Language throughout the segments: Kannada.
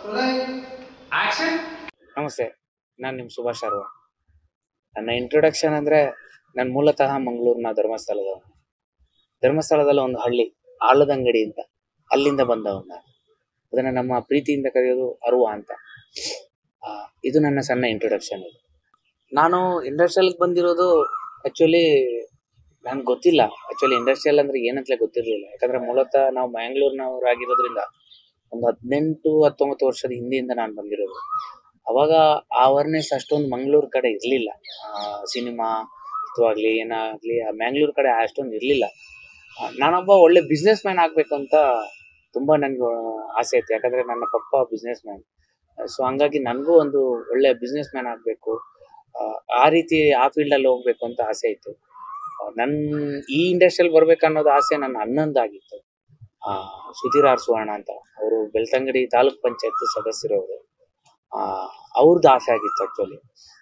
ಆಕ್ಷನ್ ನಮಸ್ತೆ ನಾನು ನಿಮ್ಮ ಸುಭಾಷ್ ಅರ್ವ ನನ್ನ ಇಂಟ್ರೊಡಕ್ಷನ್ ಅಂದರೆ ನಾನು ಮೂಲತಃ ಮಂಗಳೂರಿನ ಧರ್ಮಸ್ಥಳದವನು ಧರ್ಮಸ್ಥಳದಲ್ಲಿ ಒಂದು ಹಳ್ಳಿ ಆಳದಂಗಡಿ ಅಂತ ಅಲ್ಲಿಂದ ಬಂದವನು ನಾನು ಅದನ್ನು ನಮ್ಮ ಪ್ರೀತಿಯಿಂದ ಕರೆಯೋದು ಅರ್ವ ಅಂತ ಆ, ಇದು ನನ್ನ ಸಣ್ಣ ಇಂಟ್ರೊಡಕ್ಷನ್ ಇದು ನಾನು ಇಂಡಸ್ಟ್ರಿಯಲ್ಗೆ ಬಂದಿರೋದು ಆ್ಯಕ್ಚುಲಿ ನನ್ಗೆ ಗೊತ್ತಿಲ್ಲ ಆ್ಯಕ್ಚುಲಿ ಇಂಡಸ್ಟ್ರಿಯಲ್ ಅಂದರೆ ಏನಂತಲೇ ಗೊತ್ತಿರಲಿಲ್ಲ ಯಾಕಂದರೆ ಮೂಲತಃ ನಾವು ಮ್ಯಾಂಗ್ಳೂರ್ನವ್ರು ಆಗಿರೋದ್ರಿಂದ ಒಂದು ಹದಿನೆಂಟು ಹತ್ತೊಂಬತ್ತು ವರ್ಷದ ಹಿಂದೆಯಿಂದ ನಾನು ಬಂದಿರೋದು ಅವಾಗ ಆ ಅವೇರ್ನೆಸ್ ಅಷ್ಟೊಂದು ಮಂಗಳೂರು ಕಡೆ ಇರಲಿಲ್ಲ ಸಿನಿಮಾ ಆಗಲಿ ಏನಾಗಲಿ ಆ ಮ್ಯಾಂಗ್ಳೂರ್ ಕಡೆ ಅಷ್ಟೊಂದು ಇರಲಿಲ್ಲ ನಾನೊಬ್ಬ ಒಳ್ಳೆ ಬಿಸ್ನೆಸ್ ಮ್ಯಾನ್ ಆಗಬೇಕು ಅಂತ ತುಂಬ ನನಗೆ ಆಸೆ ಇತ್ತು ಯಾಕಂದರೆ ನನ್ನ ಪಪ್ಪ ಬಿಸ್ನೆಸ್ ಮ್ಯಾನ್ ಸೊ ಹಂಗಾಗಿ ನನಗೂ ಒಂದು ಒಳ್ಳೆ ಬಿಸ್ನೆಸ್ ಮ್ಯಾನ್ ಆಗಬೇಕು ಆ ರೀತಿ ಆ ಫೀಲ್ಡಲ್ಲಿ ಹೋಗ್ಬೇಕು ಅಂತ ಆಸೆ ಇತ್ತು ನನ್ನ ಈ ಇಂಡಸ್ಟ್ರಿಯಲ್ಲಿ ಬರ್ಬೇಕು ಅನ್ನೋದು ಆಸೆ ನನ್ನ ಅಣ್ಣಂದಾಗಿತ್ತು ಆ, ಸುಧೀರ್ ಆರ್ ಸುವರ್ಣ ಅಂತ ಅವರು ಬೆಳ್ತಂಗಡಿ ತಾಲೂಕ್ ಪಂಚಾಯತ್ ಸದಸ್ಯರು ಅವರು ಅವ್ರದ್ದು ಆಸೆ ಆಗಿತ್ತು ಆ್ಯಕ್ಚುಲಿ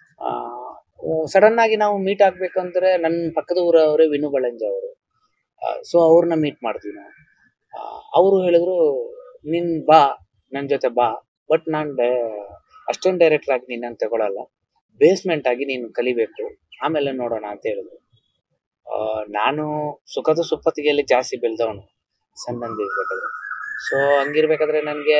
ಸಡನ್ ಆಗಿ ನಾವು ಮೀಟ್ ಆಗ್ಬೇಕಂದ್ರೆ ನನ್ನ ಪಕ್ಕದ ಊರವರೇ ವಿನು ಬಳಂಜ ಅವರು ಸೊ ಅವ್ರನ್ನ ಮೀಟ್ ಮಾಡ್ತೀವಿ ನಾವು ಅವರು ಹೇಳಿದ್ರು ನಿನ್ ಬಾ ನನ್ನ ಜೊತೆ ಬಾ ಬಟ್ ನಾನು ಅಷ್ಟೊಂದು ಡೈರೆಕ್ಟರ್ ಆಗಿ ನಿನ್ನನ್ನು ತಗೊಳಲ್ಲ ಬೇಸ್ಮೆಂಟ್ ಆಗಿ ನೀನು ಕಲಿಬೇಕು ಆಮೇಲೆ ನೋಡೋಣ ಅಂತ ಹೇಳಿದ್ರು ಆ, ನಾನು ಸುಖದ ಸುಪ್ಪತ್ತಿಗೆಯಲ್ಲಿ ಜಾಸ್ತಿ ಬೆಳೆದವನು ಸಣ್ಣಂದಿರ್ಬೇಕಾದ್ರೆ ಸೊ ಹಂಗಿರ್ಬೇಕಾದ್ರೆ ನನಗೆ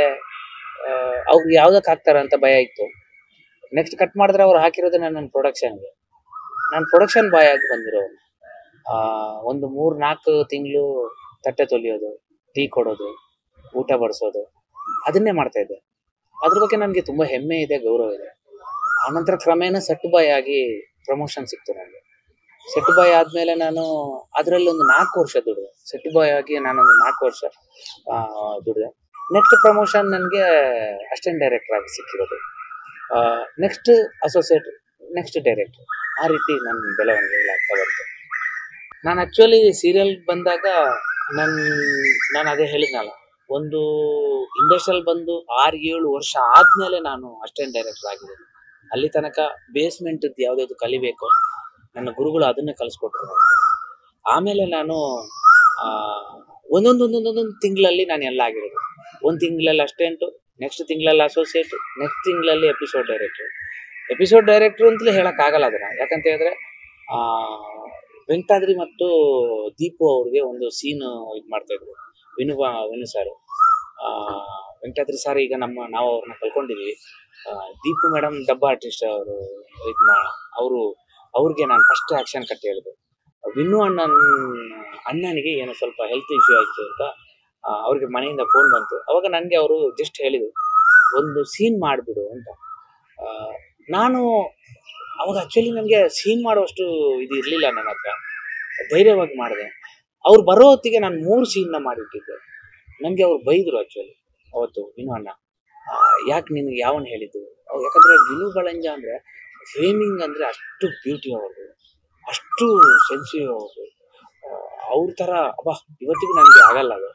ಅವ್ರು ಯಾವ್ದಕ್ಕೆ ಹಾಕ್ತಾರ ಅಂತ ಭಯ ಇತ್ತು ನೆಕ್ಸ್ಟ್ ಕಟ್ ಮಾಡಿದ್ರೆ ಅವ್ರು ಹಾಕಿರೋದೇ ನನ್ನ ಪ್ರೊಡಕ್ಷನ್ಗೆ ನಾನು ಪ್ರೊಡಕ್ಷನ್ ಬಾಯ್ ಆಗಿ ಬಂದಿರೋನು ಆ, ಒಂದು ಮೂರು ನಾಲ್ಕು ತಿಂಗಳು ತಟ್ಟೆ ತೊಲಿಯೋದು ಟೀ ಕೊಡೋದು ಊಟ ಬಡಿಸೋದು ಅದನ್ನೇ ಮಾಡ್ತಾ ಇದ್ದೆ ಅದ್ರ ಬಗ್ಗೆ ನನಗೆ ತುಂಬ ಹೆಮ್ಮೆ ಇದೆ ಗೌರವ ಇದೆ ಆನಂತರ ಕ್ರಮೇಣ ಸೆಟ್ ಬಾಯ್ ಆಗಿ ಪ್ರಮೋಷನ್ ಸಿಕ್ತು ನನಗೆ ಸೆಟ್ ಬಾಯ್ ಆದಮೇಲೆ ನಾನು ಅದರಲ್ಲಿ ಒಂದು ನಾಲ್ಕು ವರ್ಷ ದುಡಿದೆ ಸೆಟ್ ಬಾಯ್ ಆಗಿ ನಾನೊಂದು ನಾಲ್ಕು ವರ್ಷ ಆ, ದುಡಿದೆ ನೆಕ್ಸ್ಟ್ ಪ್ರಮೋಷನ್ ನನಗೆ ಅಸಿಸ್ಟೆಂಟ್ ಡೈರೆಕ್ಟರ್ ಆಗಿ ಸಿಕ್ಕಿರೋದು ನೆಕ್ಸ್ಟ್ ಅಸೋಸಿಯೇಟ್ ನೆಕ್ಸ್ಟ್ ಡೈರೆಕ್ಟರ್ ಆ ರೀತಿ ನನ್ನ ಬೆಳವಣಿಗೆ ಆಗ್ತಾ ಬಂತು ನಾನು ಆ್ಯಕ್ಚುಲಿ ಸೀರಿಯಲ್ ಬಂದಾಗ ನನ್ನ ನಾನು ಅದೇ ಹೇಳಿದ್ನಲ್ಲ ಒಂದು ಇಂಡಸ್ಟ್ರಿಯಲ್ ಬಂದು ಆರು ಏಳು ವರ್ಷ ಆದಮೇಲೆ ನಾನು ಅಸಿಸ್ಟೆಂಟ್ ಡೈರೆಕ್ಟರ್ ಆಗಿರೋದು ಅಲ್ಲಿ ತನಕ ಬೇಸ್ಮೆಂಟದ್ದು ಯಾವುದ್ಯಾವುದು ಕಲಿಬೇಕು ನನ್ನ ಗುರುಗಳು ಅದನ್ನೇ ಕಲಿಸ್ಕೊಟ್ರು ನನಗೆ ಆಮೇಲೆ ನಾನು ಆ, ಒಂದೊಂದು ಒಂದೊಂದೊಂದೊಂದು ತಿಂಗಳಲ್ಲಿ ನಾನು ಎಲ್ಲ ಆಗಿರೋದು ಒಂದು ತಿಂಗಳಲ್ಲಿ ಅಸ್ಟೆಂಟು ನೆಕ್ಸ್ಟ್ ತಿಂಗಳಲ್ಲಿ ಅಸೋಸಿಯೇಟ್ ನೆಕ್ಸ್ಟ್ ತಿಂಗಳಲ್ಲಿ ಎಪಿಸೋಡ್ ಡೈರೆಕ್ಟರ್ ಎಪಿಸೋಡ್ ಡೈರೆಕ್ಟರ್ ಅಂತಲೇ ಹೇಳೋಕ್ಕಾಗಲ್ಲ ಅದನ್ನ ಯಾಕಂತ ಹೇಳಿದ್ರೆ ಆ, ವೆಂಕಟಾದ್ರಿ ಮತ್ತು ದೀಪು ಅವ್ರಿಗೆ ಒಂದು ಸೀನ್ ಇದು ಮಾಡ್ತಾ ಇದ್ರು ವಿನು ಬಾ- ವಿನು ಸರ್ ವೆಂಕಟಾದ್ರಿ ಸರ್ ಈಗ ನಮ್ಮ ನಾವು ಅವ್ರನ್ನ ಕಳ್ಕೊಂಡಿದ್ದೀವಿ ಆ, ದೀಪು ಮೇಡಮ್ ಡಬ್ಬ ಆರ್ಟಿಸ್ಟ್ ಅವರು ಇದು ಮಾ ಅವರು ಅವ್ರಿಗೆ ನಾನು ಫಸ್ಟ್ ಆಕ್ಷನ್ ಕಟ್ ಹೇಳಿದೆ ವಿನ್ನು ಅಣ್ಣನ ಅಣ್ಣನಿಗೆ ಏನೋ ಸ್ವಲ್ಪ ಹೆಲ್ತ್ ಇಶ್ಯೂ ಆಯಿತು ಅಂತ ಆ, ಅವ್ರಿಗೆ ಮನೆಯಿಂದ ಫೋನ್ ಬಂತು ಅವಾಗ ನನಗೆ ಅವರು ಜಸ್ಟ್ ಹೇಳಿದರು ಒಂದು ಸೀನ್ ಮಾಡಿಬಿಡು ಅಂತ ಆ, ನಾನು ಅವಾಗ ಆ್ಯಕ್ಚುಲಿ ನನಗೆ ಸೀನ್ ಮಾಡುವಷ್ಟು ಇದು ಇರಲಿಲ್ಲ ನನ್ನ ಹತ್ರ ಧೈರ್ಯವಾಗಿ ಮಾಡಿದೆ ಅವ್ರು ಬರೋ ಹೊತ್ತಿಗೆ ನಾನು ಮೂರು ಸೀನ್ನ ಮಾಡಿಟ್ಟಿದ್ದೆ ನನಗೆ ಅವ್ರು ಬೈದರು ಆ್ಯಕ್ಚುಲಿ ಅವತ್ತು ವಿನು ಅಣ್ಣ ಯಾಕೆ ನಿನಗೆ ಯಾವನ್ ಹೇಳಿದ್ದು ಅವ್ ಯಾಕಂದರೆ ವಿನು ಬಳಂಜ ಅಂದರೆ ಫ್ರೇಮಿಂಗ್ ಅಂದರೆ ಅಷ್ಟು ಬ್ಯೂಟಿ ಅವ್ರದ್ದು ಅಷ್ಟು ಸೆನ್ಸಿಟಿವ್ ಅವ್ರದ್ದು ಅವ್ರ ಥರ ಅಬ್ಬಾ ಇವತ್ತಿಗೂ ನನಗೆ ಆಗಲ್ಲ ಅದು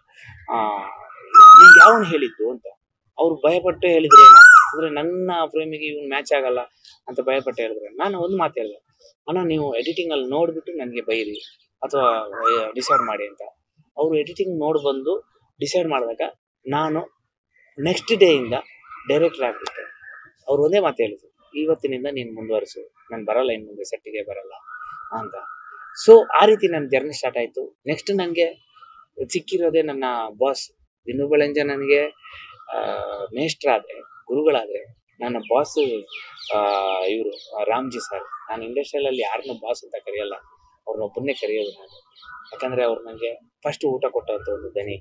ನಿಂಗೆ ಯಾವನ್ ಹೇಳಿದ್ದು ಅಂತ ಅವ್ರು ಭಯಪಟ್ಟು ಹೇಳಿದ್ರೆ ಏನ ಅಂದರೆ ನನ್ನ ಫ್ರೇಮಿಗೆ ಇವ್ನು ಮ್ಯಾಚ್ ಆಗಲ್ಲ ಅಂತ ಭಯಪಟ್ಟು ಹೇಳಿದ್ರೆ ನಾನು ಒಂದು ಮಾತು ಹೇಳಿದೆ ಅಣ್ಣ ನೀವು ಎಡಿಟಿಂಗಲ್ಲಿ ನೋಡಿಬಿಟ್ಟು ನನಗೆ ಬೈರಿ ಅಥವಾ ಡಿಸೈಡ್ ಮಾಡಿ ಅಂತ ಅವರು ಎಡಿಟಿಂಗ್ ನೋಡಿ ಬಂದು ಡಿಸೈಡ್ ಮಾಡಿದಾಗ ನಾನು ನೆಕ್ಸ್ಟ್ ಡೇಯಿಂದ ಡೈರೆಕ್ಟರ್ ಆಗಿಬಿಟ್ಟೆ ಅವ್ರು ಒಂದೇ ಮಾತು ಹೇಳಿದ್ರು ಇವತ್ತಿನಿಂದ ನೀನು ಮುಂದುವರಿಸು ನಾನು ಬರಲ್ಲ ಇನ್ನು ಮುಂದೆ ಸೆಟ್ಟಿಗೆ ಬರಲ್ಲ ಅಂತ ಸೊ ಆ ರೀತಿ ನನ್ನ ಜರ್ನಿ ಸ್ಟಾರ್ಟ್ ಆಯಿತು ನೆಕ್ಸ್ಟ್ ನನಗೆ ಸಿಕ್ಕಿರೋದೇ ನನ್ನ ಬಾಸ್ ವಿನು ಬಳಂಜ ನನಗೆ ಮೇಷ್ಟ್ರಾದರೆ ಗುರುಗಳಾದರೆ ನನ್ನ ಬಾಸ್ ಇವರು ರಾಮ್ಜಿ ಸರ್ ನಾನು ಇಂಡಸ್ಟ್ರಿಯಲಲ್ಲಿ ಯಾರನ್ನೂ ಬಾಸ್ ಅಂತ ಕರೆಯಲ್ಲ ಅವ್ರನ್ನೊಬ್ಬನ್ನೇ ಕರೆಯೋದು ನಾನು ಯಾಕಂದರೆ ಅವ್ರು ನನಗೆ ಫಸ್ಟ್ ಊಟ ಕೊಟ್ಟಂಥ ಒಂದು ದನಿ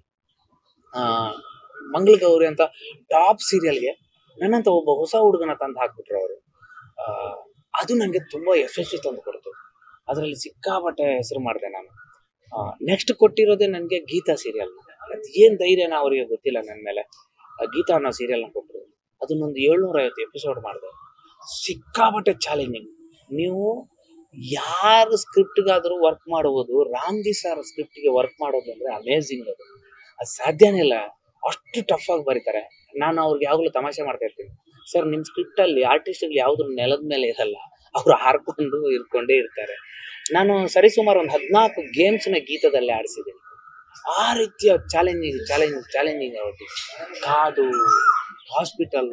ಮಂಗಳ ಗೌರಿ ಅಂತ ಟಾಪ್ ಸೀರಿಯಲ್ಗೆ ನನ್ನಂತ ಒಬ್ಬ ಹೊಸ ಹುಡುಗನ ತಂದು ಹಾಕ್ಬಿಟ್ರು ಅವರು ಅದು ನನಗೆ ತುಂಬ ಯಶಸ್ವಿ ತಂದು ಕೊಡ್ತು ಅದರಲ್ಲಿ ಸಿಕ್ಕಾಪಟ್ಟೆ ಹೆಸರು ಮಾಡಿದೆ ನಾನು ನೆಕ್ಸ್ಟ್ ಕೊಟ್ಟಿರೋದೇ ನನಗೆ ಗೀತಾ ಸೀರಿಯಲ್ ಅದು ಏನು ಧೈರ್ಯನ ಅವರಿಗೆ ಗೊತ್ತಿಲ್ಲ ನನ್ನ ಮೇಲೆ ಆ ಗೀತಾ ಅನ್ನೋ ಸೀರಿಯಲ್ನ ಕೊಟ್ಟರು ಅದನ್ನೊಂದು ಏಳ್ನೂರ ಐವತ್ತು ಎಪಿಸೋಡ್ ಮಾಡಿದೆ ಸಿಕ್ಕಾಪಟ್ಟೆ ಚಾಲೆಂಜಿಂಗ್ ನೀವು ಯಾರು ಸ್ಕ್ರಿಪ್ಟ್ಗಾದರೂ ವರ್ಕ್ ಮಾಡುವುದು ರಾಮ್ಜಿ ಸರ್ ಸ್ಕ್ರಿಪ್ಟ್ಗೆ ವರ್ಕ್ ಮಾಡೋದು ಅಂದರೆ ಅಮೇಝಿಂಗ್ ಅದು ಅದು ಸಾಧ್ಯನೇ ಇಲ್ಲ ಅಷ್ಟು ಟಫ್ ಆಗಿ ಬರೀತಾರೆ ನಾನು ಅವ್ರಿಗೆ ಯಾವಾಗಲೂ ತಮಾಷೆ ಮಾಡ್ತಾ ಇರ್ತೀನಿ ಸರ್ ನಿಮ್ಮ ಸ್ಕ್ರಿಪ್ಟಲ್ಲಿ ಆರ್ಟಿಸ್ಟ್ಗಳು ಯಾವುದು ನೆಲದ ಮೇಲೆ ಇರಲ್ಲ ಅವರು ಹಾರ್ಕೊಂಡು ಇರ್ಕೊಂಡೇ ಇರ್ತಾರೆ ನಾನು ಸರಿಸುಮಾರು ಒಂದು ಹದಿನಾಲ್ಕು ಗೇಮ್ಸ್ನ ಗೀತದಲ್ಲಿ ಆಡಿಸಿದ್ದೀನಿ ಆ ರೀತಿಯ ಚಾಲೆಂಜಿಂಗ್ ಚಾಲೆಂಜ್ ಚಾಲೆಂಜಿಂಗ್ ಅವ್ರಿಗೆ ಕಾದು ಹಾಸ್ಪಿಟಲ್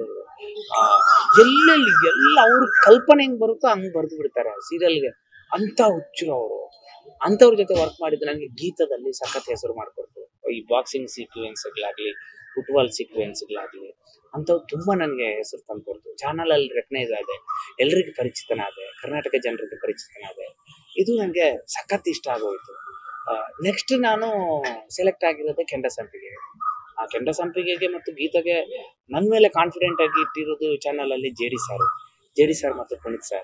ಎಲ್ಲೆಲ್ಲಿ ಎಲ್ಲ ಅವ್ರ ಕಲ್ಪನೆ ಹೆಂಗ್ ಬರುತ್ತೋ ಹಂಗ್ ಬರೆದು ಬಿಡ್ತಾರೆ ಸೀರಿಯಲ್ಗೆ ಅಂತ ಹುಚ್ಚರು ಅವರು ಅಂತವ್ರ ಜೊತೆ ವರ್ಕ್ ಮಾಡಿದ್ದು ನನಗೆ ಗೀತದಲ್ಲಿ ಸಖತ್ ಹೆಸರು ಮಾಡ್ಕೊಡ್ತು ಈ ಬಾಕ್ಸಿಂಗ್ ಸೀಕ್ವೆನ್ಸ್ಗಳಾಗ್ಲಿ ಫುಟ್ಬಾಲ್ ಸೀಕ್ವೆನ್ಸ್ಗಳಾಗ್ಲಿ ಅಂಥವು ತುಂಬಾ ನನಗೆ ಹೆಸರು ತಂದ್ಕೊಡ್ತು ಚಾನಲ್ ಅಲ್ಲಿ ರೆಕಗ್ನೈಸ್ ಆದೆ ಎಲ್ರಿಗೂ ಪರಿಚಿತನಾದೆ ಕರ್ನಾಟಕ ಜನರಿಗೆ ಪರಿಚಿತನಾದೆ ಇದು ನನಗೆ ಸಖತ್ ಇಷ್ಟ ಆಗೋಯ್ತು ನೆಕ್ಸ್ಟ್ ನಾನು ಸೆಲೆಕ್ಟ್ ಆಗಿರೋದು ಕೆಂಡ ಸಂಪಿಗೆ ಆ ಕೆಂಡ ಸಂಪಿಗೆಗೆ ಮತ್ತು ಗೀತೆಗೆ ನನ್ನ ಮೇಲೆ ಕಾನ್ಫಿಡೆಂಟ್ ಆಗಿ ಇಟ್ಟಿರೋದು ಚಾನಲ್ ಅಲ್ಲಿ J D sir J D sir ಮತ್ತು ಪುನೀತ್ ಸರ್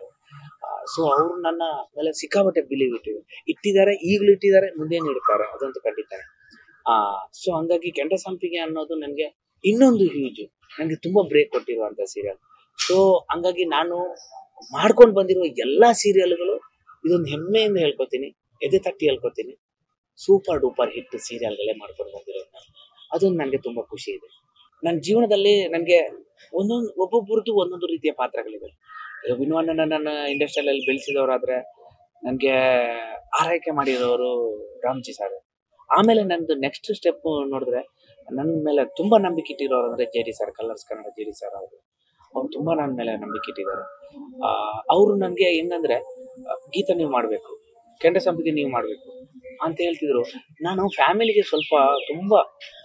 ಸೊ ಅವರು ನನ್ನ ಮೇಲೆ ಸಿಕ್ಕಾಪಟ್ಟೆ ಬಿಲೀವ್ ಇಟ್ಟಿದ್ದಾರೆ ಇಟ್ಟಿದ್ದಾರೆ ಈಗಲೂ ಇಟ್ಟಿದ್ದಾರೆ ಮುಂದೇನು ಇಡ್ತಾರೆ ಅದಂತೂ ಖಂಡಿತಾನೆ ಆ ಸೊ ಹಂಗಾಗಿ ಕೆಂಡ ಸಂಪಿಗೆ ಅನ್ನೋದು ನನಗೆ ಇನ್ನೊಂದು ಹ್ಯೂಜ್ ನನಗೆ ತುಂಬಾ ಬ್ರೇಕ್ ಕೊಟ್ಟಿರುವಂತ ಸೀರಿಯಲ್ ಸೊ ಹಂಗಾಗಿ ನಾನು ಮಾಡ್ಕೊಂಡು ಬಂದಿರುವ ಎಲ್ಲಾ ಸೀರಿಯಲ್ಗಳು ಇದೊಂದು ಹೆಮ್ಮೆಯಿಂದ ಹೇಳ್ಕೊತೀನಿ ಎದೆ ತಟ್ಟಿ ಹೇಳ್ಕೊತೀನಿ ಸೂಪರ್ ಡೂಪರ್ ಹಿಟ್ ಸೀರಿಯಲ್ಗಳೇ ಮಾಡ್ಕೊಂಡು ಬಂದಿರೋದು ನಾನು ಅದೊಂದು ನನಗೆ ತುಂಬಾ ಖುಷಿ ಇದೆ ನನ್ನ ಜೀವನದಲ್ಲಿ ನನಗೆ ಒಂದೊಂದು ಒಬ್ಬೊಬ್ಬರದ್ದು ಒಂದೊಂದು ರೀತಿಯ ಪಾತ್ರಗಳಿದೆ ಈಗ ವಿನೋವನ್ನ ನನ್ನ ಇಂಡಸ್ಟ್ರಿಯಲ್ಲಿ ಬೆಳೆಸಿದವರಾದ್ರೆ ನನಗೆ ಆರೈಕೆ ಮಾಡಿದವರು ರಾಮ್ಜಿ ಸರ್ ಆಮೇಲೆ ನಂದು ನೆಕ್ಸ್ಟ್ ಸ್ಟೆಪ್ ನೋಡಿದ್ರೆ ನನ್ನ ಮೇಲೆ ತುಂಬಾ ನಂಬಿಕೆ ಇಟ್ಟಿರೋರು ಅಂದ್ರೆ J D sir Colors Kannada J D sir ಅವರು ಅವ್ರು ತುಂಬಾ ನನ್ನ ಮೇಲೆ ನಂಬಿಕೆ ಇಟ್ಟಿದ್ದಾರೆ ಆ ಅವರು ನನಗೆ ಹೆಂಗಂದ್ರೆ ಆ, ಗೀತ ನೀವು ಮಾಡಬೇಕು ಕೆಂಡ ಸಂಪಿಗೆ ನೀವು ಮಾಡಬೇಕು ಅಂತ ಹೇಳ್ತಿದ್ರು ನಾನು ಫ್ಯಾಮಿಲಿಗೆ ಸ್ವಲ್ಪ ತುಂಬಾ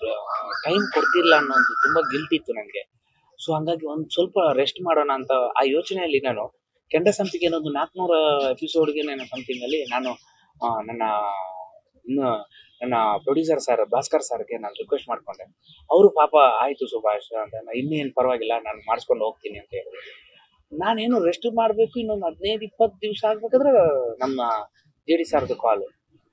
ಟೈಮ್ ಕೊಡ್ತಿರ್ಲಿಲ್ಲ ಅನ್ನೋ ಒಂದು ತುಂಬಾ ಗಿಲ್ಟ್ ಇತ್ತು ನನಗೆ ಸೊ ಹಂಗಾಗಿ ಒಂದು ಸ್ವಲ್ಪ ರೆಸ್ಟ್ ಮಾಡೋಣ ಅಂತ ಆ ಯೋಚನೆಯಲ್ಲಿ ನಾನು ಕೆಂಡ ಸಂಪಿಗೆ ಅನ್ನೋದು ನಾಲ್ಕುನೂರ ಎಪಿಸೋಡ್ಗೆ ನಾನು ಸಮಥಿಂಗ್ ಅಲ್ಲಿ ನಾನು ಆ, ನನ್ನ ಇನ್ನು ನನ್ನ ಪ್ರೊಡ್ಯೂಸರ್ ಸರ್ ಭಾಸ್ಕರ್ ಸರ್ಗೆ ನಾನು ರಿಕ್ವೆಸ್ಟ್ ಮಾಡ್ಕೊಂಡೆ ಅವರು ಪಾಪ ಆಯ್ತು ಸುಭಾಷ್ ಅಂತ ನಾ ಇನ್ನೇನು ಪರವಾಗಿಲ್ಲ ನಾನು ಮಾಡಿಸ್ಕೊಂಡು ಹೋಗ್ತೀನಿ ಅಂತ ಹೇಳಿದ್ರು ನಾನೇನು ರೆಸ್ಟ್ ಮಾಡಬೇಕು ಇನ್ನೊಂದು ಹದಿನೈದು ಇಪ್ಪತ್ತು ದಿವಸ ಆಗ್ಬೇಕಾದ್ರೆ ನಮ್ಮ ಜೆ ಡಿ ಸರ್ದು ಕಾಲು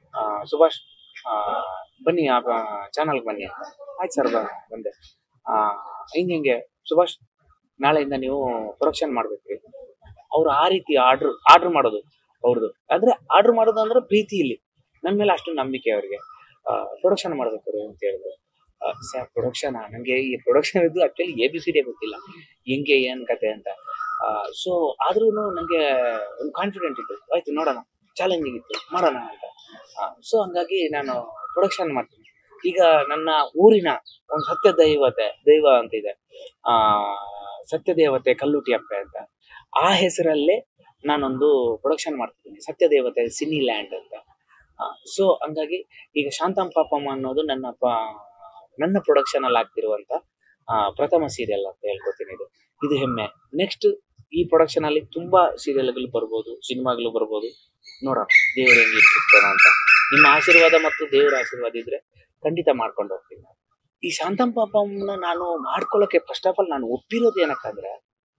ಸುಭಾಷ್ ಆ, ಬನ್ನಿ ಆ ಚಾನಲ್ಗೆ ಬನ್ನಿ ಅಂತ ಆಯ್ತು ಸರ್ ಬಂದೆ ಆ, ಹಿಂಗೆ ಹಿಂಗೆ ಸುಭಾಷ್ ನಾಳೆಯಿಂದ ನೀವು ಪ್ರೊಡಕ್ಷನ್ ಮಾಡ್ಬೇಕ್ರಿ ಅವ್ರು ಆ ರೀತಿ ಆರ್ಡ್ರ್ ಆರ್ಡ್ರ್ ಮಾಡೋದು ಅವ್ರದ್ದು ಅಂದ್ರೆ ಆರ್ಡ್ರ್ ಮಾಡೋದು ಅಂದ್ರೆ ಪ್ರೀತಿ ಇಲ್ಲಿ ನನ್ನ ಮೇಲೆ ಅಷ್ಟು ನಂಬಿಕೆ ಅವ್ರಿಗೆ ಪ್ರೊಡಕ್ಷನ್ ಮಾಡ್ಬೇಕು ರೀ ಅಂತ ಹೇಳಿದ್ರು ಸರ್ ಪ್ರೊಡಕ್ಷನ್ ನನಗೆ ಈ ಪ್ರೊಡಕ್ಷನ್ ಇದು actually A B C D ಗೊತ್ತಿಲ್ಲ ಹೆಂಗೆ ಏನ್ ಕತೆ ಅಂತ ಸೊ ಆದ್ರೂ ನನಗೆ ಒಂದು ಕಾನ್ಫಿಡೆಂಟ್ ಇತ್ತು ಆಯ್ತು ನೋಡೋಣ ಚಾಲೆಂಜಿಂಗ್ ಇತ್ತು ಮಾಡೋಣ ಅಂತ ಸೊ ಹಂಗಾಗಿ ನಾನು ಪ್ರೊಡಕ್ಷನ್ ಮಾಡ್ತೀನಿ ಈಗ ನನ್ನ ಊರಿನ ಒಂದು ಸತ್ಯ ದೈವತೆ ದೈವ ಅಂತ ಇದೆ ಆ ಸತ್ಯ ದೇವತೆ ಕಲ್ಲುಟಿ ಅಪ್ಪೆ ಅಂತ ಆ ಹೆಸರಲ್ಲೇ ನಾನೊಂದು ಪ್ರೊಡಕ್ಷನ್ ಮಾಡ್ತಿದ್ದೀನಿ ಸತ್ಯ ದೇವತೆ ಸಿನಿ ಲ್ಯಾಂಡ್ ಅಂತ ಸೊ ಹಂಗಾಗಿ ಈಗ ಶಾಂತಂ ಪಾಪಮ್ಮ ಅನ್ನೋದು ನನ್ನ ಪ ನನ್ನ ಪ್ರೊಡಕ್ಷನ್ ಅಲ್ಲಿ ಆಗ್ತಿರುವಂತ ಆ, ಪ್ರಥಮ ಸೀರಿಯಲ್ ಅಂತ ಹೇಳ್ಕೊತೀನಿ ಇದು ಇದು ಹೆಮ್ಮೆ ನೆಕ್ಸ್ಟ್ ಈ ಪ್ರೊಡಕ್ಷನ್ ಅಲ್ಲಿ ತುಂಬಾ ಸೀರಿಯಲ್ಗಳು ಬರ್ಬೋದು ಸಿನಿಮಾಗಳು ಬರ್ಬೋದು ನೋಡೋಣ ದೇವ್ರ ಹೆಂಗೆ ಇಟ್ಟಿರ್ತಾನ ಅಂತ ನಿಮ್ಮ ಆಶೀರ್ವಾದ ಮತ್ತು ದೇವರ ಆಶೀರ್ವಾದ ಇದ್ರೆ ಖಂಡಿತ ಮಾಡ್ಕೊಂಡು ಹೋಗ್ತೀನಿ ನಾನು. ಈ ಶಾಂತಂ ಪಾಪಮ್ಮನ ನಾನು ಮಾಡ್ಕೊಳ್ಳೋಕೆ ಫಸ್ಟ್ ಆಫ್ ಆಲ್ ನಾನು ಒಪ್ಪಿರೋದು ಏನಕ್ಕಂದ್ರೆ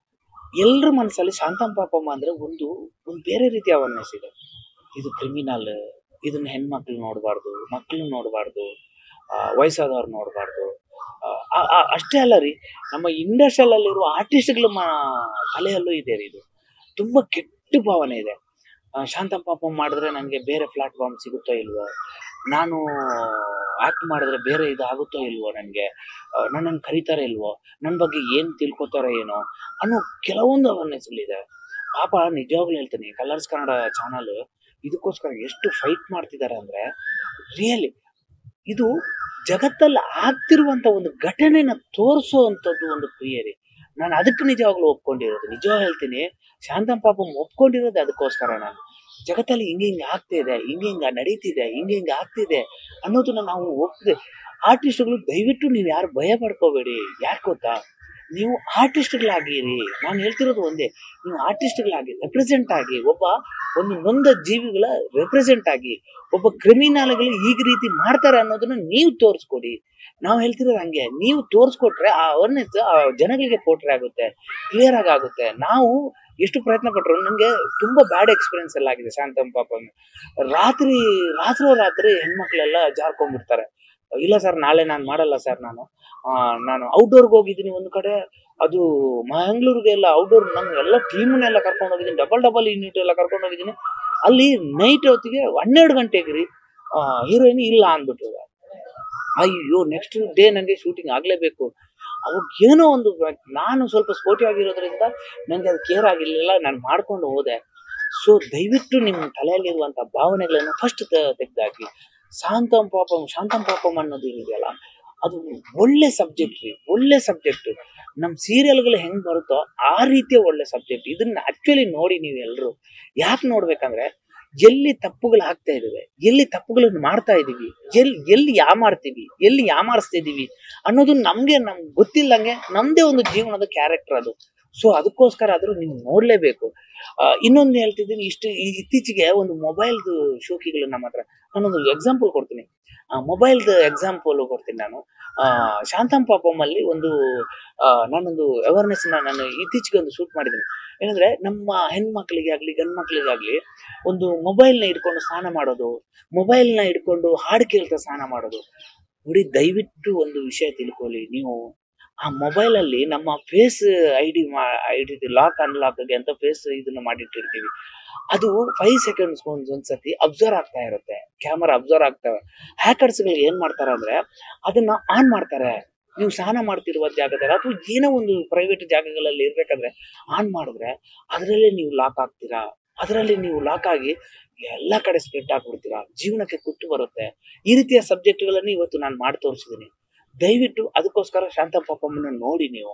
ಎಲ್ರ ಮನಸ್ಸಲ್ಲಿ ಶಾಂತಂ ಪಾಪಮ್ಮ ಅಂದ್ರೆ ಒಂದು ಒಂದು ಬೇರೆ ರೀತಿಯ ಅವೇರ್ನೆಸ್ ಇದೆ ಇದು ಕ್ರಿಮಿನಲ್ ಇದನ್ನ ಹೆಣ್ಮಕ್ಳು ನೋಡಬಾರ್ದು ಮಕ್ಳು ನೋಡಬಾರ್ದು ವಯಸ್ಸಾದವ್ರು ನೋಡಬಾರ್ದು ಅಷ್ಟೇ ಅಲ್ಲ ರೀ ನಮ್ಮ ಇಂಡಸ್ಟ್ರಿಯಲ್ಲಿರುವ ಆರ್ಟಿಸ್ಟ್ಗಳ ತಲೆಯಲ್ಲೂ ಇದೆ ರೀ ಇದು ತುಂಬಾ ಕೆಟ್ಟ ಭಾವನೆ ಇದೆ ಆ, ಶಾಂತಂ ಪಾಪಂ ಮಾಡಿದ್ರೆ ನನಗೆ ಬೇರೆ ಪ್ಲಾಟ್ಫಾರ್ಮ್ ಸಿಗುತ್ತೋ ಇಲ್ವೋ ನಾನು ಆಕ್ಟ್ ಮಾಡಿದ್ರೆ ಬೇರೆ ಇದು ಆಗುತ್ತೋ ಇಲ್ವೋ ನನಗೆ ನನ್ನನ್ನು ಕರೀತಾರೆ ಇಲ್ವೋ ನನ್ನ ಬಗ್ಗೆ ಏನು ತಿಳ್ಕೊತಾರೋ ಏನೋ ಅನ್ನೋ ಕೆಲವೊಂದು ಅವೇರ್ನೆಸ್ಗಳಿದೆ ಪಾಪ ನಿಜವಾಗ್ಲೂ ಹೇಳ್ತೀನಿ ಕಲರ್ಸ್ ಕನ್ನಡ ಚಾನಲ್ ಇದಕ್ಕೋಸ್ಕರ ಎಷ್ಟು ಫೈಟ್ ಮಾಡ್ತಿದ್ದಾರೆ ಅಂದ್ರೆ ರಿಯಲಿ ಇದು ಜಗತ್ತಲ್ಲಿ ಆಗ್ತಿರುವಂತ ಒಂದು ಘಟನೆನ ತೋರಿಸುವಂತದ್ದು ಒಂದು ಕ್ರಿಯೆ ರೀ ನಾನು ಅದಕ್ಕೆ ನಿಜವಾಗ್ಲೂ ಒಪ್ಕೊಂಡಿರೋದು ನಿಜ ಹೇಳ್ತೀನಿ ಶಾಂತಂ ಪಾಪಂ ಒಪ್ಕೊಂಡಿರೋದು ಅದಕ್ಕೋಸ್ಕರ ನಾನು ಜಗತ್ತಲ್ಲಿ ಹಿಂಗೆ ಹಿಂಗೆ ಆಗ್ತಿದೆ ಹಿಂಗೆ ಹಿಂಗ ನಡೀತಿದೆ ಹಿಂಗೆ ಹಿಂಗೆ ಆಗ್ತಿದೆ ಅನ್ನೋದನ್ನ ನಾವು ಒಪ್ಪಿದೆ ಆರ್ಟಿಸ್ಟ್ಗಳು ದಯವಿಟ್ಟು ನೀವು ಯಾರು ಭಯ ಪಡ್ಕೋಬೇಡಿ ಯಾಕೆ ಗೊತ್ತಾ ನೀವು ಆರ್ಟಿಸ್ಟ್ಗಳಾಗಿರಿ ನಾನು ಹೇಳ್ತಿರೋದು ಒಂದೇ ನೀವು ಆರ್ಟಿಸ್ಟ್ಗಳಾಗಿ ರೆಪ್ರೆಸೆಂಟ್ ಆಗಿ ಒಬ್ಬ ಒಂದು ನೊಂದ ಜೀವಿಗಳ ರೆಪ್ರೆಸೆಂಟ್ ಆಗಿ ಒಬ್ಬ ಕ್ರಿಮಿನಾಲ್ಗಳು ಈಗ ರೀತಿ ಮಾಡ್ತಾರೆ ಅನ್ನೋದನ್ನ ನೀವು ತೋರಿಸ್ಕೊಡಿ ನಾವು ಹೇಳ್ತಿರೋದು ಹಂಗೆ ನೀವು ತೋರಿಸ್ಕೊಟ್ರೆ ಆ ಅವೇರ್ನೆಸ್ ಆ ಜನಗಳಿಗೆ ಪೋಟ್ರೆ ಆಗುತ್ತೆ ಕ್ಲಿಯರ್ ಆಗಿ ಆಗುತ್ತೆ ನಾವು ಎಷ್ಟು ಪ್ರಯತ್ನ ಪಟ್ಟರು ನನಗೆ ತುಂಬಾ ಬ್ಯಾಡ್ ಎಕ್ಸ್ಪೀರಿಯನ್ಸ್ ಎಲ್ಲ ಆಗಿದೆ ಶಾಂತಂ ಪಾಪ ರಾತ್ರಿ ರಾತ್ರಿ ರಾತ್ರಿ ಹೆಣ್ಮಕ್ಳೆಲ್ಲ ಜಾರ್ಕೊಂಡ್ಬಿಡ್ತಾರೆ ಇಲ್ಲ ಸರ್ ನಾಳೆ ನಾನು ಮಾಡಲ್ಲ ಸರ್ ನಾನು ಆ, ನಾನು ಔಟ್ಡೋರ್ಗೆ ಹೋಗಿದ್ದೀನಿ ಒಂದು ಕಡೆ ಅದು ಮಂಗಳೂರಿಗೆ ಎಲ್ಲ ಔಟ್ಡೋರ್ ನಮ್ಮ ಎಲ್ಲ ಟೀಮ್ನೆಲ್ಲ ಕರ್ಕೊಂಡು ಹೋಗಿದ್ದೀನಿ ಡಬಲ್ ಡಬಲ್ ಯೂನಿಟ್ ಎಲ್ಲ ಕರ್ಕೊಂಡು ಹೋಗಿದ್ದೀನಿ ಅಲ್ಲಿ ನೈಟ್ ಹೊತ್ತಿಗೆ ಹನ್ನೆರಡು ಗಂಟೆಗೆ ರೀ ಹೀರೋಯಿನ್ ಇಲ್ಲ ಅಂದ್ಬಿಟ್ರು ಅಯ್ಯೋ ನೆಕ್ಸ್ಟ್ ಡೇ ನನಗೆ ಶೂಟಿಂಗ್ ಆಗಲೇಬೇಕು ಅವಾಗ ಏನೋ ಒಂದು ನಾನು ಸ್ವಲ್ಪ ಸ್ಪೋಟಿ ಆಗಿರೋದ್ರಿಂದ ನನಗೆ ಅದು ಕೇರ್ ಆಗಿರ್ಲಿಲ್ಲ ನಾನು ಮಾಡ್ಕೊಂಡು ಹೋದೆ ಸೊ ದಯವಿಟ್ಟು ನಿಮ್ಮ ತಲೆಯಲ್ಲಿರುವಂಥ ಭಾವನೆಗಳನ್ನು ಫಸ್ಟ್ ತೆಗೆದಾಕಿ ಶಾಂತಂ ಪಾಪಂ ಶಾಂತಂ ಪಾಪಂ ಅನ್ನೋದು ಇದೆಯಲ್ಲ ಅದು ಒಳ್ಳೆ ಸಬ್ಜೆಕ್ಟ್ ರೀ ಒಳ್ಳೆ ಸಬ್ಜೆಕ್ಟ್ ನಮ್ ಸೀರಿಯಲ್ಗಳು ಹೆಂಗ್ ಬರುತ್ತೋ ಆ ರೀತಿಯ ಒಳ್ಳೆ ಸಬ್ಜೆಕ್ಟ್ ಇದನ್ನ ಆಕ್ಚುಲಿ ನೋಡಿ ನೀವು ಎಲ್ರು ಯಾಕೆ ನೋಡ್ಬೇಕಂದ್ರೆ ಎಲ್ಲಿ ತಪ್ಪುಗಳು ಆಗ್ತಾ ಇದಾವೆ ಎಲ್ಲಿ ತಪ್ಪುಗಳನ್ನು ಮಾಡ್ತಾ ಇದೀವಿ ಎಲ್ಲಿ ಎಲ್ಲಿ ಯಾಮಾರ್ತೀವಿ ಎಲ್ಲಿ ಯಾಮಾರಿಸ್ತಿದೀವಿ ಅನ್ನೋದು ನಮ್ಗೆ ನಮ್ಗೆ ಗೊತ್ತಿಲ್ಲಂಗೆ ನಮ್ದೇ ಒಂದು ಜೀವನದ ಕ್ಯಾರೆಕ್ಟರ್ ಅದು ಸೊ ಅದಕ್ಕೋಸ್ಕರ ಆದ್ರೂ ನೀವು ನೋಡ್ಲೇಬೇಕು ಆ, ಇನ್ನೊಂದು ಹೇಳ್ತಿದ್ದೀನಿ ಇಷ್ಟು ಈ- ಇತ್ತೀಚೆಗೆ ಒಂದು ಮೊಬೈಲ್ದು ಶೋಕಿಗಳು ನಮ್ಮ ಹತ್ರ ನಾನೊಂದು ಎಕ್ಸಾಂಪಲ್ ಕೊಡ್ತೀನಿ ಮೊಬೈಲ್ದು ಎಕ್ಸಾಂಪಲ್ ಕೊಡ್ತೀನಿ ನಾನು ಆ, ಶಾಂತಂ ಪಾಪಮ್ಮಲ್ಲಿ ಒಂದು ಆ, ನಾನೊಂದು ಅವೇರ್ನೆಸ್ ನಾನು ಇತ್ತೀಚೆಗೆ ಒಂದು ಶೂಟ್ ಮಾಡಿದ್ದೀನಿ ಏನಂದ್ರೆ ನಮ್ಮ ಹೆಣ್ಮಕ್ಳಿಗೆ ಆಗ್ಲಿ ಗಂಡ್ ಮಕ್ಳಿಗಾಗ್ಲಿ ಒಂದು ಮೊಬೈಲ್ನ ಇಟ್ಕೊಂಡು ಸ್ನಾನ ಮಾಡೋದು ಮೊಬೈಲ್ನ ಇಟ್ಕೊಂಡು ಹಾಡು ಕೇಳ್ತಾ ಸ್ನಾನ ಮಾಡೋದು ನೋಡಿ ದಯವಿಟ್ಟು ಒಂದು ವಿಷಯ ತಿಳ್ಕೊಳ್ಳಿ ನೀವು ಆ ಮೊಬೈಲ್ ಅಲ್ಲಿ ನಮ್ಮ face I D I D lock ಅನ್ಲಾಕ್ಗೆ ಅಂತ ಫೇಸ್ ಇದನ್ನ ಮಾಡಿಟ್ಟಿರ್ತೀವಿ ಅದು ಫೈವ್ ಸೆಕೆಂಡ್ಸ್ ಒಂದ್ ಒಂದ್ಸತಿ ಅಬ್ಸರ್ವ್ ಆಗ್ತಾ ಇರುತ್ತೆ ಕ್ಯಾಮರಾ ಅಬ್ಸರ್ವ್ ಆಗ್ತವೆ ಹ್ಯಾಕರ್ಸ್ ಗಳು ಏನ್ ಮಾಡ್ತಾರೆ ಅಂದ್ರೆ ಅದನ್ನ ಆನ್ ಮಾಡ್ತಾರೆ ನೀವು ಸ್ನಾನ ಮಾಡ್ತಿರುವ ಜಾಗದಲ್ಲಿ ಅಥವಾ ಏನೋ ಒಂದು ಪ್ರೈವೇಟ್ ಜಾಗಗಳಲ್ಲಿ ಇರ್ಬೇಕಾದ್ರೆ ಆನ್ ಮಾಡಿದ್ರೆ ಅದರಲ್ಲೇ ನೀವು ಲಾಕ್ ಆಗ್ತೀರಾ ಅದರಲ್ಲಿ ನೀವು ಲಾಕ್ ಆಗಿ ಎಲ್ಲ ಕಡೆ ಸ್ಪ್ರೆಡ್ ಆಗ್ಬಿಡ್ತೀರಾ ಜೀವನಕ್ಕೆ ಕುತ್ತು ಬರುತ್ತೆ ಈ ರೀತಿಯ ಸಬ್ಜೆಕ್ಟ್ಗಳನ್ನು ಇವತ್ತು ನಾನು ಮಾಡಿ ತೋರಿಸಿದ್ದೀನಿ ದಯವಿಟ್ಟು ಅದಕ್ಕೋಸ್ಕರ ಶಾಂತ ಪಾಪಮ್ಮನ ನೋಡಿ ನೀವು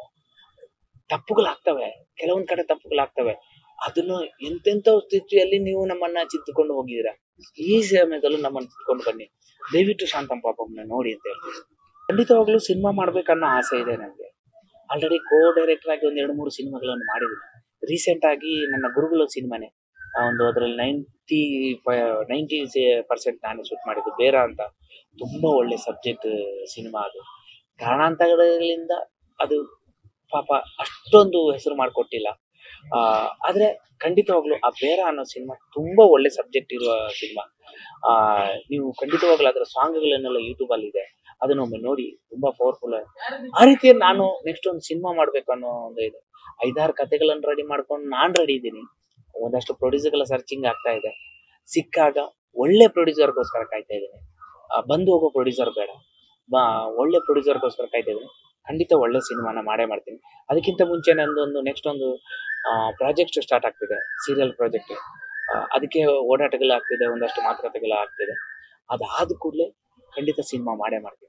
ತಪ್ಪುಗಳಾಗ್ತವೆ ಕೆಲವೊಂದ್ ಕಡೆ ತಪ್ಪುಗಳಾಗ್ತವೆ ಅದನ್ನು ಎಂತೆಂಥ ಸ್ಥಿತಿಯಲ್ಲಿ ನೀವು ನಮ್ಮನ್ನ ಚಿತ್ತುಕೊಂಡು ಹೋಗಿದ್ದೀರಾ ಈ ಸಮಯದಲ್ಲೂ ನಮ್ಮನ್ನ ಚಿತ್ಕೊಂಡು ಬನ್ನಿ ದಯವಿಟ್ಟು ಶಾಂತಂ ಪಾಪಮ್ಮನ ನೋಡಿ ಅಂತ ಹೇಳ್ತೀನಿ ಖಂಡಿತವಾಗ್ಲೂ ಸಿನಿಮಾ ಮಾಡ್ಬೇಕನ್ನೋ ಆಸೆ ಇದೆ ನನಗೆ ಆಲ್ರೆಡಿ ಕೋ ಡೈರೆಕ್ಟರ್ ಆಗಿ ಒಂದ್ ಎರಡು ಮೂರು ಸಿನಿಮಾಗಳನ್ನು ಮಾಡಿದ್ದೀನಿ ರೀಸೆಂಟ್ ಆಗಿ ನನ್ನ ಗುರುಗಳ ಸಿನಿಮಾನೇ ಆ ಒಂದು ಅದರಲ್ಲಿ ನೈಂಟಿ ನೈಂಟಿ ಪರ್ಸೆಂಟ್ ನಾನೇ ಶೂಟ್ ಮಾಡಿದ್ದು ಬೇರ ಅಂತ ತುಂಬಾ ಒಳ್ಳೆ ಸಬ್ಜೆಕ್ಟ್ ಸಿನಿಮಾ ಅದು ಕಾರಣಾಂತರಗಳಿಂದ ಅದು ಪಾಪ ಅಷ್ಟೊಂದು ಹೆಸರು ಮಾಡಿಕೊಟ್ಟಿಲ್ಲ ಆ ಆದ್ರೆ ಖಂಡಿತವಾಗ್ಲೂ ಆ ಬೇರ ಅನ್ನೋ ಸಿನಿಮಾ ತುಂಬಾ ಒಳ್ಳೆ ಸಬ್ಜೆಕ್ಟ್ ಇರುವ ಸಿನಿಮಾ ಆ ನೀವು ಖಂಡಿತವಾಗ್ಲೂ ಅದರ ಸಾಂಗ್ಗಳನ್ನೆಲ್ಲ ಯೂಟ್ಯೂಬ್ ಅಲ್ಲಿ ಇದೆ ಅದನ್ನೊಮ್ಮೆ ನೋಡಿ ತುಂಬಾ ಪವರ್ಫುಲ್ ಆ ರೀತಿ ನಾನು ನೆಕ್ಸ್ಟ್ ಒಂದು ಸಿನಿಮಾ ಮಾಡ್ಬೇಕು ಅನ್ನೋ ಒಂದು ಇದೆ ಐದಾರು ಕತೆಗಳನ್ನು ರೆಡಿ ಮಾಡ್ಕೊಂಡು ನಾನ್ ರೆಡಿ ಇದ್ದೀನಿ ಒಂದಷ್ಟು ಪ್ರೊಡ್ಯೂಸರ್ಗಳ ಸರ್ಚಿಂಗ್ ಆಗ್ತಾ ಇದೆ ಸಿಕ್ಕಾಗ ಒಳ್ಳೆ ಪ್ರೊಡ್ಯೂಸರ್ಗೋಸ್ಕರ ಕಾಯ್ತಾ ಇದ್ದೀನಿ ಆ, ಬಂದು ಹೋಗೋ ಪ್ರೊಡ್ಯೂಸರ್ ಬೇಡ ಬಾ ಒಳ್ಳೆ ಪ್ರೊಡ್ಯೂಸರ್ಗೋಸ್ಕರ ಕಾಯ್ತಾ ಇದ್ದೀನಿ ಖಂಡಿತ ಒಳ್ಳೆ ಸಿನಿಮಾನ ಮಾಡೇ ಮಾಡ್ತೀನಿ ಅದಕ್ಕಿಂತ ಮುಂಚೆ ನಂದು ಒಂದು ನೆಕ್ಸ್ಟ್ ಒಂದು ಪ್ರಾಜೆಕ್ಟ್ ಸ್ಟಾರ್ಟ್ ಆಗ್ತಿದೆ ಸೀರಿಯಲ್ ಪ್ರಾಜೆಕ್ಟ್ ಅದಕ್ಕೆ ಓಡಾಟಗಳಾಗ್ತಿದೆ ಒಂದಷ್ಟು ಮಾತುಕತೆಗಳು ಆಗ್ತಿದೆ ಅದಾದ ಕೂಡಲೇ ಖಂಡಿತ ಸಿನಿಮಾ ಮಾಡೇ ಮಾಡ್ತೀನಿ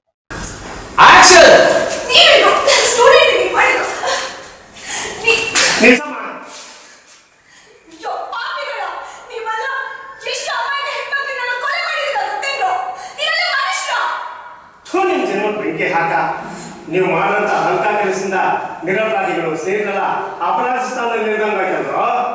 ಆಕ್ಷನ್ ನೀವೇನು ಸ್ಟೂಡೆಂಟ್ ನೀವು ಮಾಡಿದ್ದು ನೀ- ನಿಲ್ಸ ಮಾಡು. ಅಯ್ಯೋ, ಪಾಪಿಗಳ, ನೀವೆಲ್ಲ ಎಷ್ಟು ಅಮಾಯಕ ಹೆಣ್ಮಕ್ಳನ್ನ ಕೊಲೆ ಮಾಡಿದ್ದೀರ ಗೊತ್ತೇನೋ? ನೀವೆಲ್ಲ ಮನುಷ್ಯರಾ? ಥು, ನಿಮ್ ಜನ್ಮ ಬೆಂಕಿ ಹಾಕ ನೀವು ಮಾಡಂತ ಹಲ್ಕ ಕೆಲಸದಿಂದ ನಿರಪರಾಧಿಗಳು ಸೇರಿದಲ್ಲ ಅಪರಾಧ ಸ್ಥಾನದಲ್ಲಿ ಇದ್ದಂಗಾಯ್ತಲ್ರೋ